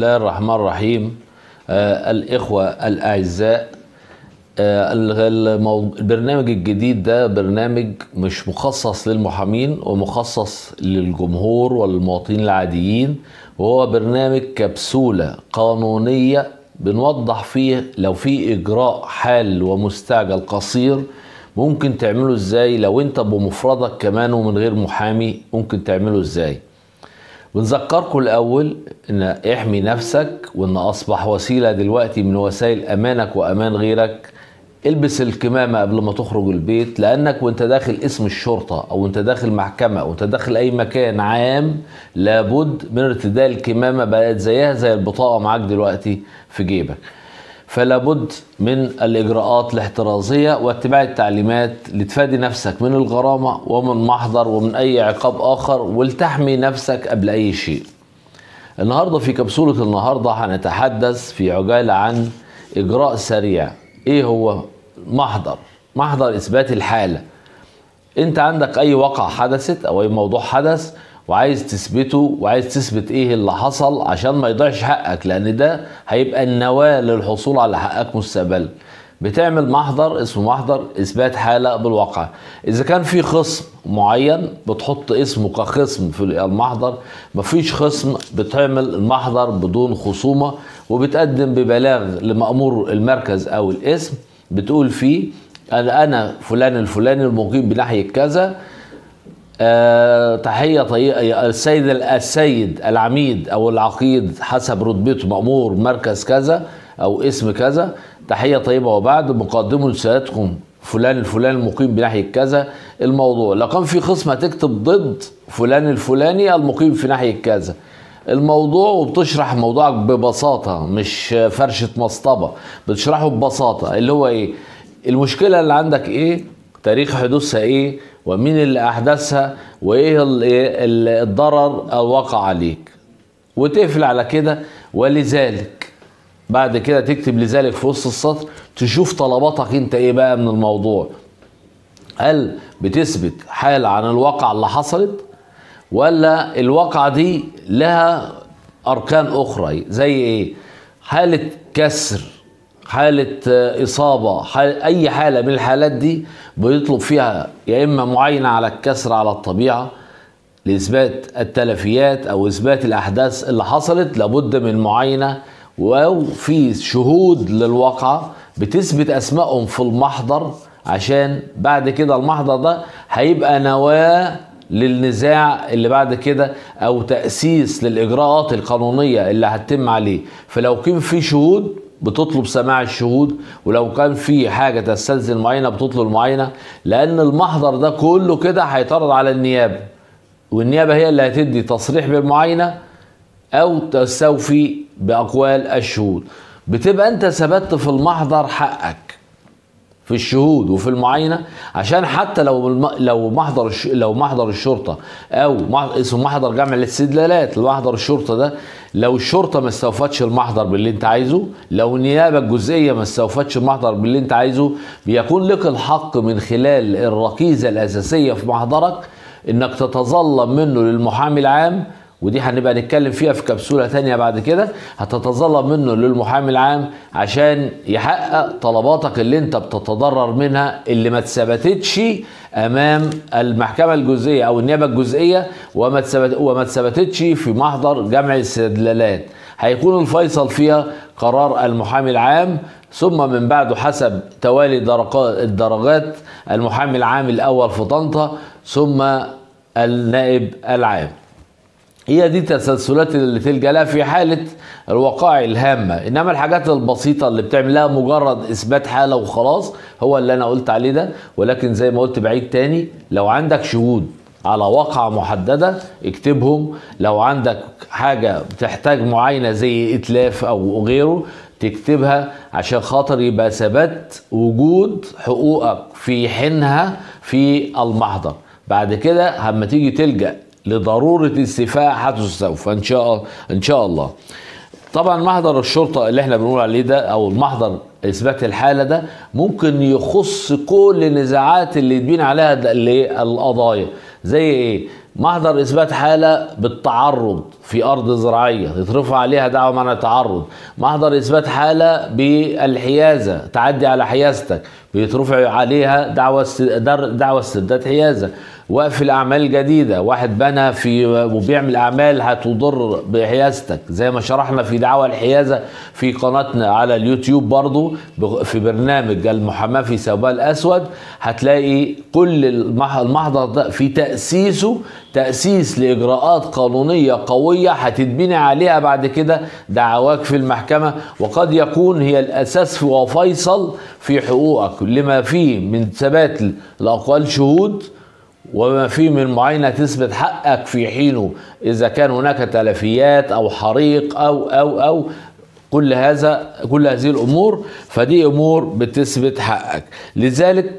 الله الرحمن الرحيم آه الإخوة الأعزاء آه المو... البرنامج الجديد ده برنامج مش مخصص للمحامين ومخصص للجمهور والمواطنين العاديين وهو برنامج كبسولة قانونية بنوضح فيه لو في إجراء حال ومستعجل قصير ممكن تعمله ازاي لو انت بمفردك كمان ومن غير محامي ممكن تعمله ازاي بنذكركم الاول ان احمي نفسك وان اصبح وسيله دلوقتي من وسائل امانك وامان غيرك البس الكمامه قبل ما تخرج البيت لانك وانت داخل اسم الشرطه او انت داخل محكمه او انت داخل اي مكان عام لابد من ارتداء الكمامه بقت زيها زي البطاقه معاك دلوقتي في جيبك فلا بد من الاجراءات الاحترازيه واتباع التعليمات لتفادي نفسك من الغرامه ومن محضر ومن اي عقاب اخر ولتحمي نفسك قبل اي شيء. النهارده في كبسوله النهارده هنتحدث في عجاله عن اجراء سريع. ايه هو؟ محضر، محضر اثبات الحاله. انت عندك اي وقعه حدثت او اي موضوع حدث وعايز تثبته وعايز تثبت ايه اللي حصل عشان ما يضيعش حقك لان ده هيبقى النواه للحصول على حقك مستقبلا بتعمل محضر اسمه محضر اثبات حاله بالواقع اذا كان في خصم معين بتحط اسمه كخصم في المحضر مفيش خصم بتعمل المحضر بدون خصومه وبتقدم ببلاغ لمامور المركز او الاسم بتقول فيه انا انا فلان الفلاني المقيم بناحيه كذا أه تحية طيبة السيد السيد العميد أو العقيد حسب رتبته مأمور مركز كذا أو اسم كذا تحية طيبة وبعد مقدمه لسيادتكم فلان الفلاني المقيم بناحية كذا الموضوع لو كان في خصم هتكتب ضد فلان الفلاني المقيم في ناحية كذا الموضوع وبتشرح موضوعك ببساطة مش فرشة مصطبة بتشرحه ببساطة اللي هو ايه المشكلة اللي عندك ايه تاريخ حدوثها ايه ومين اللي احدثها وايه الضرر الواقع عليك وتقفل على كده ولذلك بعد كده تكتب لذلك في وسط السطر تشوف طلباتك انت ايه بقى من الموضوع هل بتثبت حالة عن الواقع اللي حصلت ولا الواقعة دي لها أركان أخرى زي إيه حالة كسر حالة إصابة حالة أي حالة من الحالات دي بيطلب فيها يا إما معاينة على الكسر على الطبيعة لإثبات التلفيات أو إثبات الأحداث اللي حصلت لابد من معاينة أو في شهود للواقعة بتثبت أسمائهم في المحضر عشان بعد كده المحضر ده هيبقى نواة للنزاع اللي بعد كده او تاسيس للاجراءات القانونيه اللي هتتم عليه فلو كان في شهود بتطلب سماع الشهود ولو كان في حاجه تستلزم المعاينه بتطلب المعاينه لان المحضر ده كله كده هيتعرض على النيابه والنيابه هي اللي هتدي تصريح بالمعاينه او تستوفي باقوال الشهود بتبقى انت ثبت في المحضر حقك في الشهود وفي المعاينه عشان حتى لو لو محضر لو محضر الشرطه او اسمه محضر جمع الاستدلالات محضر الشرطه ده لو الشرطه ما استوفتش المحضر باللي انت عايزه لو النيابه الجزئيه ما استوفتش المحضر باللي انت عايزه بيكون لك الحق من خلال الركيزه الاساسيه في محضرك انك تتظلم منه للمحامي العام ودي هنبقى نتكلم فيها في كبسولة تانية بعد كده هتتظلم منه للمحامي العام عشان يحقق طلباتك اللي انت بتتضرر منها اللي ما اتثبتتش امام المحكمة الجزئية او النيابة الجزئية وما اتثبت وما اتثبتتش في محضر جمع الاستدلالات هيكون الفيصل فيها قرار المحامي العام ثم من بعده حسب توالي الدرجات المحامي العام الاول في طنطا ثم النائب العام هي دي التسلسلات اللي تلجا لها في حاله الوقائع الهامه انما الحاجات البسيطه اللي بتعملها مجرد اثبات حاله وخلاص هو اللي انا قلت عليه ده ولكن زي ما قلت بعيد تاني لو عندك شهود على واقعة محددة اكتبهم لو عندك حاجة بتحتاج معاينة زي اتلاف او غيره تكتبها عشان خاطر يبقى ثبت وجود حقوقك في حينها في المحضر بعد كده لما تيجي تلجأ لضروره استيفاء حدث سوف ان شاء ان شاء الله طبعا محضر الشرطه اللي احنا بنقول عليه ده او المحضر اثبات الحاله ده ممكن يخص كل النزاعات اللي يتبين عليها اللي القضايا زي ايه محضر اثبات حاله بالتعرض في ارض زراعيه يترفع عليها دعوه معنى تعرض محضر اثبات حاله بالحيازه تعدي على حيازتك بيترفع عليها دعوه است- در- دعوه استرداد حيازه وقف الاعمال الجديده واحد بنى في وبيعمل اعمال هتضر بحيازتك زي ما شرحنا في دعوه الحيازه في قناتنا على اليوتيوب برضو بغ- في برنامج المحاماه في ثوبها الاسود هتلاقي كل المح- المحضر ده في تاسيسه تاسيس لاجراءات قانونيه قويه هتتبني عليها بعد كده دعواك في المحكمه وقد يكون هي الاساس وفيصل في حقوقك لما فيه من ثبات الاقوال شهود وما فيه من معاينة تثبت حقك في حينه إذا كان هناك تلفيات أو حريق أو أو أو كل هذا كل هذه الأمور فدي أمور بتثبت حقك لذلك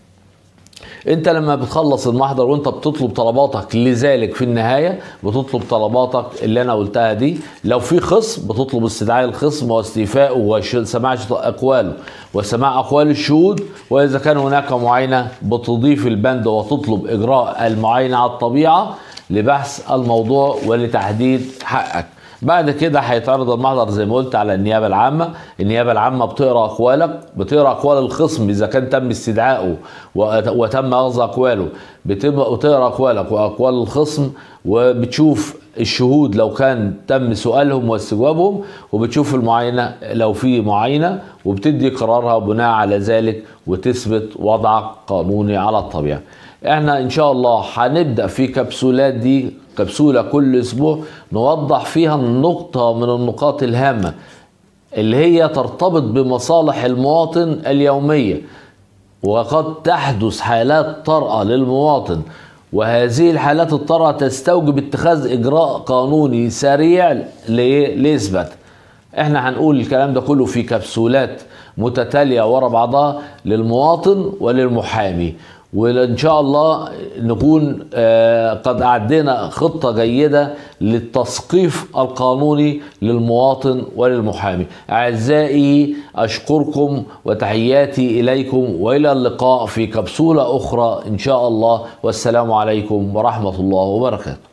انت لما بتخلص المحضر وانت بتطلب طلباتك لذلك في النهايه بتطلب طلباتك اللي انا قلتها دي لو في خصم بتطلب استدعاء الخصم واستيفائه وسماع اقواله وسماع اقوال الشهود واذا كان هناك معاينه بتضيف البند وتطلب اجراء المعاينه على الطبيعه لبحث الموضوع ولتحديد حقك بعد كده هيتعرض المحضر زي ما قلت على النيابه العامه، النيابه العامه بتقرا اقوالك، بتقرا اقوال الخصم اذا كان تم استدعائه وت- وتم اخذ اقواله، بتبقى بتقرا اقوالك واقوال الخصم وبتشوف الشهود لو كان تم سؤالهم واستجوابهم وبتشوف المعاينه لو في معاينه وبتدي قرارها بناء على ذلك وتثبت وضعك قانوني على الطبيعه. احنا ان شاء الله هنبدا في كبسولات دي كبسوله كل اسبوع نوضح فيها النقطه من النقاط الهامه اللي هي ترتبط بمصالح المواطن اليوميه وقد تحدث حالات طارئه للمواطن وهذه الحالات الطارئه تستوجب اتخاذ اجراء قانوني سريع ل- لاثبات احنا هنقول الكلام ده كله في كبسولات متتاليه ورا بعضها للمواطن وللمحامي وان شاء الله نكون آه، قد اعدينا خطه جيده للتثقيف القانوني للمواطن وللمحامي اعزائي اشكركم وتحياتي اليكم والى اللقاء في كبسوله اخرى ان شاء الله والسلام عليكم ورحمه الله وبركاته